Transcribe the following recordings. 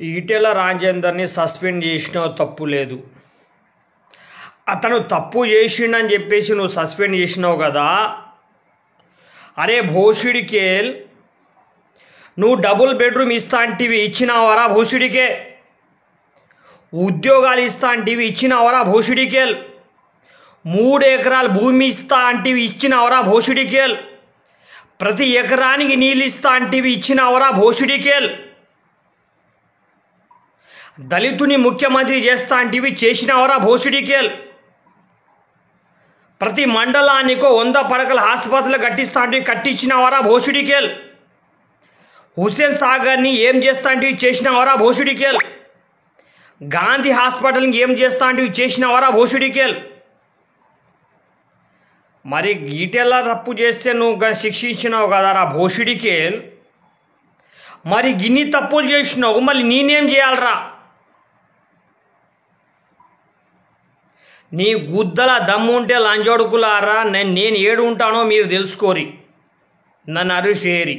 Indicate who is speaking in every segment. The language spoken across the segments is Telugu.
Speaker 1: ఈటెల రాజేందర్ని సస్పెండ్ చేసినావు తప్పు లేదు అతను తప్పు చేసిండని చెప్పేసి నువ్వు సస్పెండ్ చేసినావు కదా అరే భోషుడికేల్ నువ్వు డబుల్ బెడ్రూమ్ ఇస్తా అంటివి ఇచ్చినావరా భోషుడికే ఉద్యోగాలు ఇస్తా అంటివి ఇచ్చినావరా భోషుడికేల్ మూడు ఎకరాల భూమి ఇస్తా అంటివి ఇచ్చినావరా భోషుడికేల్ ప్రతి ఎకరానికి నీళ్ళు ఇస్తా అంటివి ఇచ్చినావరా భోషుడికేల్ దళితుని ముఖ్యమంత్రి చేస్తా అంటివి చేసినవరా భోషుడికేల్ ప్రతి మండలానికో వంద పడకల ఆసుపత్రులు కట్టిస్తా అంటే కట్టించినవరా భోషుడికేల్ హుస్సేన్ సాగర్ని ఏం చేస్తా అంటే చేసినవరా భోషుడికేల్ గాంధీ హాస్పిటల్ని ఏం చేస్తా అంటే చేసినవరా భోషుడికేల్ మరి ఈటెలా తప్పు చేస్తే నువ్వు గా- శిక్షించినావు కదరా భోషుడికేల్ మరి గిన్ని తప్పులు చేసినావు మళ్ళీ నేనేం చేయాలరా నీ గుద్దల దమ్ము ఉంటే లంజోడుకులారా నేను నేను ఏడు ఉంటానో మీరు తెలుసుకోరి నన్ను అరుషేరి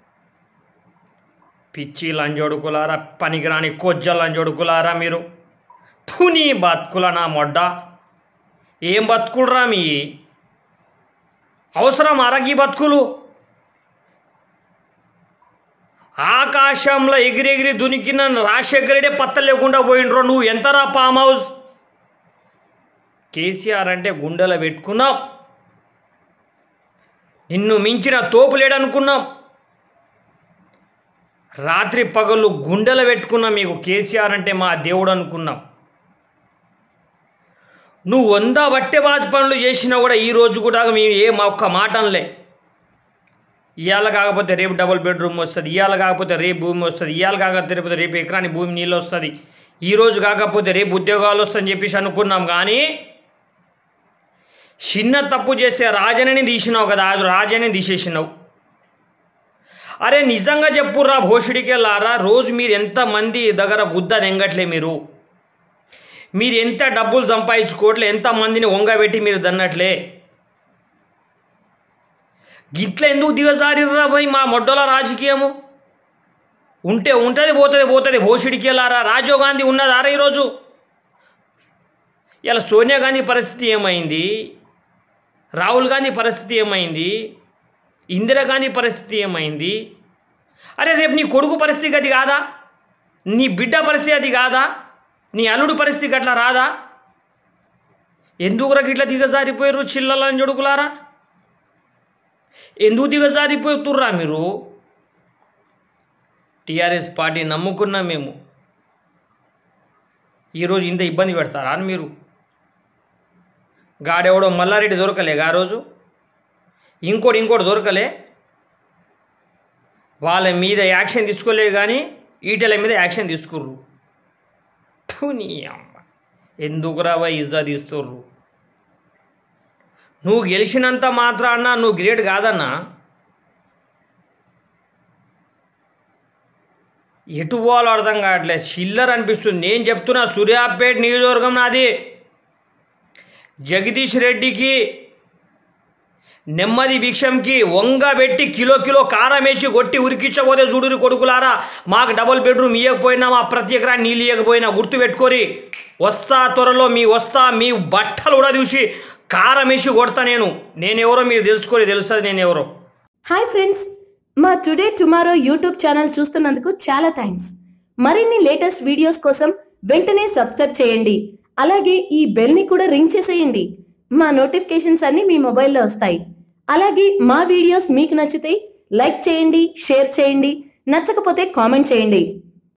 Speaker 1: పిచ్చి లంజోడుకులారా పనికిరాని కొజ్జ లంజోడుకులారా మీరు తుని బతుకుల నా మొడ్డ ఏం బతుకులరా మీ అవసరం అరగి బతుకులు ఆకాశంలో ఎగిరెగిరి దునికిన రాజశేఖరుడే పత్త లేకుండా పోయిండ్రో నువ్వు ఎంతరా ఫామ్ హౌస్ కేసీఆర్ అంటే గుండెలో పెట్టుకున్నాం నిన్ను మించిన తోపు లేడనుకున్నాం రాత్రి పగలు గుండెలు పెట్టుకున్నాం మీకు కేసీఆర్ అంటే మా దేవుడు అనుకున్నాం నువ్వు వంద బట్టే బాధ పనులు చేసినా కూడా ఈ రోజు కూడా మేము ఏ మా ఒక్క మాట అనలే ఇవాళ కాకపోతే రేపు డబుల్ బెడ్రూమ్ వస్తుంది ఇవాళ కాకపోతే రేపు భూమి వస్తుంది ఇవాళ కాకపోతే రేపు ఎకరాని భూమి నీళ్ళు వస్తుంది ఈ రోజు కాకపోతే రేపు ఉద్యోగాలు వస్తాయని చెప్పేసి అనుకున్నాం కానీ చిన్న తప్పు చేస్తే రాజనని తీసినావు కదా అది రాజని తీసేసినావు అరే నిజంగా చెప్పుర్రా భోషుడికెళ్ళారా రోజు మీరు ఎంతమంది దగ్గర గుద్ద తెంగట్లే మీరు మీరు ఎంత డబ్బులు సంపాదించుకోవట్లే ఎంతమందిని వంగబెట్టి మీరు దన్నట్లే గిట్ల ఎందుకు దిగజారిర్రా భయ్ మా మొడ్డల రాజకీయము ఉంటే ఉంటుంది పోతుంది పోతుంది భోషుడికెళ్ళారా రాజీవ్ గాంధీ ఉన్నదారా ఈరోజు ఇలా సోనియా గాంధీ పరిస్థితి ఏమైంది రాహుల్ గాంధీ పరిస్థితి ఏమైంది ఇందిరాగాంధీ పరిస్థితి ఏమైంది అరే రేపు నీ కొడుకు పరిస్థితి అది కాదా నీ బిడ్డ పరిస్థితి అది కాదా నీ అల్లుడు పరిస్థితి అట్లా రాదా ఎందుకురా గిట్లా దిగజారిపోయారు చిల్లలని జడుకులారా ఎందుకు దిగజారిపోతుర్రా మీరు టీఆర్ఎస్ పార్టీ నమ్ముకున్నాం మేము ఈరోజు ఇంత ఇబ్బంది పెడతారా అని మీరు గాడెవడో మల్లారెడ్డి దొరకలే ఆ రోజు ఇంకోటి ఇంకోటి దొరకలే వాళ్ళ మీద యాక్షన్ తీసుకోలే కానీ ఈటెల మీద యాక్షన్ తీసుకుర్రు థు నీ అమ్మ ఎందుకురా వా ఇజ్జా తీస్తుర్రు నువ్వు గెలిచినంత మాత్రాన నువ్వు గ్రేట్ కాదన్నా ఎటు పోవాలో అర్థం కావట్లేదు చిల్లర్ అనిపిస్తుంది నేను చెప్తున్నా సూర్యాపేట నియోజకవర్గం నాది జగదీష్ రెడ్డికి నెమ్మది భిక్షంకి వంగబెట్టి కిలో కిలో కారం వేసి కొట్టి ఉరికిచ్చబోతే చూడురి కొడుకులారా మాకు డబుల్ బెడ్రూమ్ ఇవ్వకపోయినా మా ప్రతి ఎకరాన్ని నీళ్ళు ఇవ్వకపోయినా గుర్తు పెట్టుకోరి వస్తా త్వరలో మీ వస్తా మీ బట్టలు కూడా చూసి కారం వేసి కొడతా నేను నేనెవరో మీరు తెలుసుకోరి తెలుస్తుంది నేనెవరో
Speaker 2: హాయ్ ఫ్రెండ్స్ మా టుడే టుమారో యూట్యూబ్ ఛానల్ చూస్తున్నందుకు చాలా థ్యాంక్స్ మరిన్ని లేటెస్ట్ వీడియోస్ కోసం వెంటనే సబ్స్క్రైబ్ చేయండి అలాగే ఈ బెల్ ని కూడా రింగ్ చేసేయండి మా నోటిఫికేషన్స్ అన్ని మీ మొబైల్లో వస్తాయి అలాగే మా వీడియోస్ మీకు నచ్చితే లైక్ చేయండి షేర్ చేయండి నచ్చకపోతే కామెంట్ చేయండి